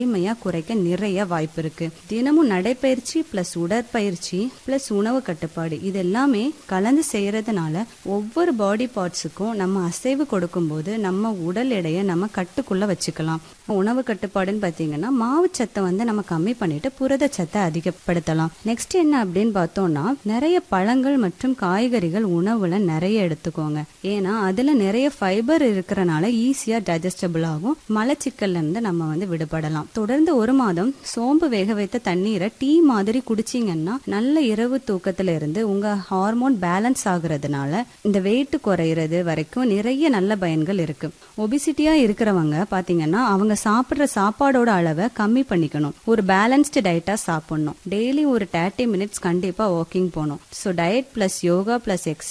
வலிமையா குறைக்க நிறைய வாய்ப்பு இருக்கு தினமும் நடைப்பயிற்சி பிளஸ் உடற்பயிற்சி பிளஸ் உணவு கட்டுப்பாடு இது எல்லாமே கலந்து செய்யறதுனால ஒவ்வொரு பாடி பார்ட்ஸுக்கும் நம்ம அசைவு கொடுக்கும்போது நம்ம உடல் எடையை நம்ம கட்டுக்குள்ள வச்சுக்கலாம் உணவு கட்டுப்பாடுன்னு பார்த்தீங்கன்னா மாவுச்சத்தை வந்து நம்ம கம்மி பண்ணிட்டு புரதச்சத்தை அதிகப்படுத்தலாம் நெக்ஸ்ட் என்ன அப்படின்னு பார்த்தோம்னா நிறைய பழங்கள் மற்றும் காய்கறிகள் உணவுல நிறைய எடுத்துக்கோங்க ஏன்னா அதுல நிறைய ஃபைபர் இருக்கிறனால ஈஸியா டைஜஸ்டபிள் ஆகும் மலச்சிக்கல்ல இருந்து நம்ம வந்து விடுபடலாம் தொடர்ந்து ஒரு மாதம் சோம்பு வேக வைத்த தண்ணீரை டீ மாதிரி குடிச்சீங்கன்னா நல்ல இரவு தூக்கத்துல இருந்து உங்க ஹார்மோன் பேலன்ஸ் ஆகுறதுனால இந்த வெயிட் குறையிறது வரைக்கும் நிறைய நல்ல பயன்கள் இருக்கு ஒபிசிட்டியா இருக்கிறவங்க பாத்தீங்கன்னா அவங்க சாப்பிடுற சாப்பாடோட அளவை கம்மி பண்ணிக்கணும் ஒரு பேலன்ஸ்டு டயட்டா சாப்பிடணும் டெய்லி ஒரு தேர்ட்டி மினிட்ஸ் கண்டிப்பா வாக்கிங் போகணும் so diet plus yoga plus X